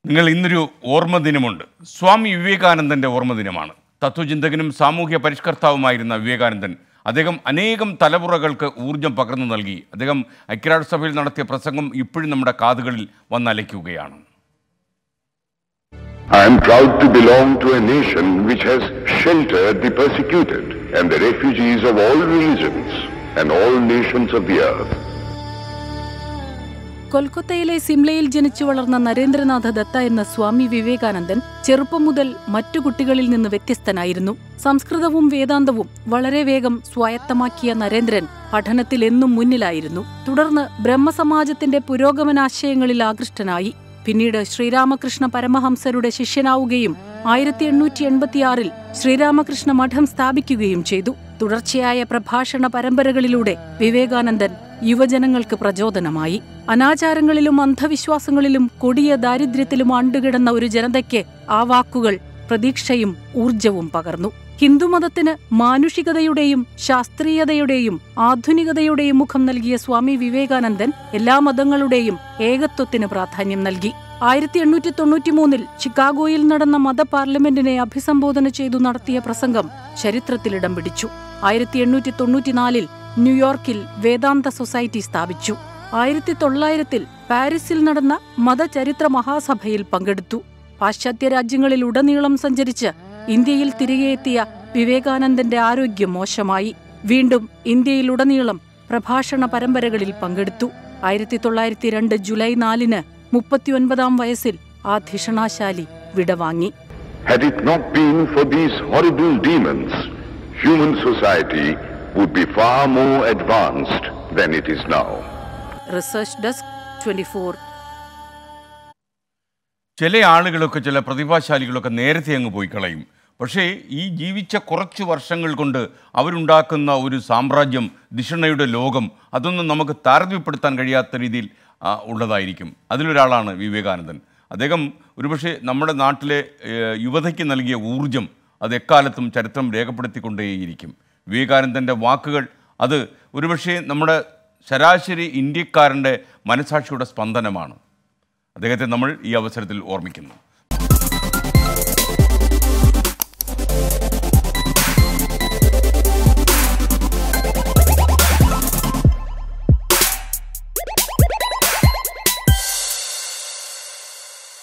നിങ്ങൾ ഇന്നൊരു ഓർമ്മ ദിനമുണ്ട് സ്വാമി വിവേകാനന്ദൻ്റെ ഓർമ്മ ദിനമാണ് തത്വചിന്തകനും സാമൂഹ്യ പരിഷ്കർത്താവുമായിരുന്ന വിവേകാനന്ദൻ അദ്ദേഹം അനേകം തലമുറകൾക്ക് ഊർജം പകർന്നു നൽകി അദ്ദേഹം ഐക്യരാഷ്ട്രസഭയിൽ നടത്തിയ പ്രസംഗം ഇപ്പോഴും നമ്മുടെ കാതുകളിൽ വന്നലയ്ക്കുകയാണ് I am proud to belong to a nation which has sheltered the persecuted and the refugees of all religions and all nations of the earth. കൊൽക്കത്തയിലെ സിംലയിൽ ജനിച്ചു വളർന്ന നരേന്ദ്രനാഥ ദത്ത എന്ന സ്വാമി വിവേകാനന്ദൻ ചെറുപ്പം മുതൽ മറ്റു കുട്ടികളിൽ നിന്ന് വ്യത്യസ്തനായിരുന്നു സംസ്കൃതവും വേദാന്തവും വളരെ വേഗം സ്വായത്തമാക്കിയ നരേന്ദ്രൻ പഠനത്തിൽ എന്നും മുന്നിലായിരുന്നു തുടർന്ന് ബ്രഹ്മസമാജത്തിന്റെ പുരോഗമനാശയങ്ങളിൽ ആകൃഷ്ടനായി പിന്നീട് ശ്രീരാമകൃഷ്ണ പരമഹംസരുടെ ശിഷ്യനാവുകയും ആയിരത്തി എണ്ണൂറ്റി എൺപത്തിയാറിൽ ശ്രീരാമകൃഷ്ണ മഠം സ്ഥാപിക്കുകയും ചെയ്തു തുടർച്ചയായ പ്രഭാഷണ പരമ്പരകളിലൂടെ വിവേകാനന്ദൻ യുവജനങ്ങൾക്ക് പ്രചോദനമായി അനാചാരങ്ങളിലും അന്ധവിശ്വാസങ്ങളിലും കൊടിയ ദാരിദ്ര്യത്തിലും ആണ്ടുകിടന്ന ഒരു ജനതയ്ക്ക് ആ വാക്കുകൾ പ്രതീക്ഷയും ഊർജവും പകർന്നു ഹിന്ദുമതത്തിന് മാനുഷികതയുടെയും ശാസ്ത്രീയതയുടെയും ആധുനികതയുടെയും മുഖം നൽകിയ സ്വാമി വിവേകാനന്ദൻ എല്ലാ മതങ്ങളുടെയും ഏകത്വത്തിന് പ്രാധാന്യം നൽകി ആയിരത്തി എണ്ണൂറ്റി തൊണ്ണൂറ്റിമൂന്നിൽ ചിക്കാഗോയിൽ നടന്ന മത പാർലമെന്റിനെ അഭിസംബോധന ചെയ്തു നടത്തിയ പ്രസംഗം ചരിത്രത്തിലിടം പിടിച്ചു ആയിരത്തി എണ്ണൂറ്റി തൊണ്ണൂറ്റിനാലിൽ ന്യൂയോർക്കിൽ വേദാന്ത സൊസൈറ്റി സ്ഥാപിച്ചു ആയിരത്തി തൊള്ളായിരത്തിൽ പാരീസിൽ നടന്ന മതചരിത്ര മഹാസഭയിൽ പങ്കെടുത്തു പാശ്ചാത്യ രാജ്യങ്ങളിൽ ഉടനീളം സഞ്ചരിച്ച് ഇന്ത്യയിൽ തിരികെ എത്തിയ വിവേകാനന്ദന്റെ ആരോഗ്യം മോശമായി വീണ്ടും ഇന്ത്യയിലുടനീളം പ്രഭാഷണ പരമ്പരകളിൽ പങ്കെടുത്തു ആയിരത്തി തൊള്ളായിരത്തി രണ്ട് ജൂലൈ നാലിന് മുപ്പത്തിയൊൻപതാം വയസ്സിൽ ആ ധിഷണാശാലി വിടവാങ്ങി Had it not been for these horrible demons, human society would be far more advanced than it is now. Research desk twenty four ചില ആളുകളൊക്കെ ചില പ്രതിഭാശാലികളൊക്കെ നേരത്തെ അങ്ങ് പോയി കളയും പക്ഷേ ഈ ജീവിച്ച കുറച്ച് വർഷങ്ങൾ കൊണ്ട് അവരുണ്ടാക്കുന്ന ഒരു സാമ്രാജ്യം ദിഷണയുടെ ലോകം അതൊന്നും നമുക്ക് താരതമ്യപ്പെടുത്താൻ കഴിയാത്ത രീതിയിൽ ആ, ഉള്ളതായിരിക്കും അതിലൊരാളാണ് വിവേകാനന്ദൻ അദ്ദേഹം ഒരുപക്ഷെ നമ്മുടെ നാട്ടിലെ ഏഹ്, യുവതയ്ക്ക് നൽകിയ ഊർജം അത് എക്കാലത്തും ചരിത്രം രേഖപ്പെടുത്തിക്കൊണ്ടേയിരിക്കും വിവേകാനന്ദൻ്റെ വാക്കുകൾ അത് ഒരുപക്ഷെ നമ്മുടെ ശരാശരി ഇന്ത്യക്കാരൻ്റെ മനസാക്ഷിയുടെ സ്പന്ദനമാണ് അദ്ദേഹത്തെ നമ്മൾ ഈ അവസരത്തിൽ ഓർമ്മിക്കുന്നു